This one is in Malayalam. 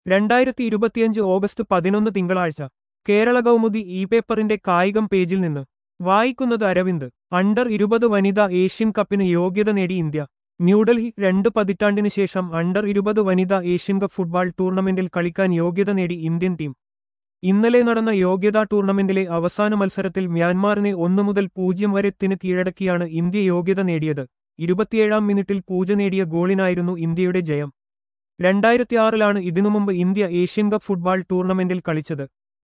രണ്ടായിരത്തി ഇരുപത്തിയഞ്ച് ഓഗസ്റ്റ് പതിനൊന്ന് തിങ്കളാഴ്ച കേരള കൗമുദി ഇ പേപ്പറിന്റെ കായികം പേജിൽ നിന്ന് വായിക്കുന്നത് അരവിന്ദ് അണ്ടർ ഇരുപത് വനിതാ ഏഷ്യൻ കപ്പിന് യോഗ്യത നേടി ഇന്ത്യ ന്യൂഡൽഹി രണ്ട് പതിറ്റാണ്ടിന് ശേഷം അണ്ടർ ഇരുപത് വനിതാ ഏഷ്യൻ കപ്പ് ഫുട്ബോൾ ടൂർണമെന്റിൽ കളിക്കാൻ യോഗ്യത നേടി ഇന്ത്യൻ ടീം ഇന്നലെ നടന്ന യോഗ്യതാ ടൂർണമെന്റിലെ അവസാന മത്സരത്തിൽ മ്യാൻമാറിനെ ഒന്നു മുതൽ പൂജ്യം വരെത്തിന് കീഴടക്കിയാണ് ഇന്ത്യ യോഗ്യത നേടിയത് ഇരുപത്തിയേഴാം മിനിറ്റിൽ പൂജ നേടിയ ഗോളിനായിരുന്നു ഇന്ത്യയുടെ ജയം രണ്ടായിരത്തിയാറിലാണ് ഇതിനു മുമ്പ് ഇന്ത്യ ഏഷ്യൻ കപ്പ് ഫുട്ബോൾ ടൂർണമെന്റിൽ കളിച്ചത്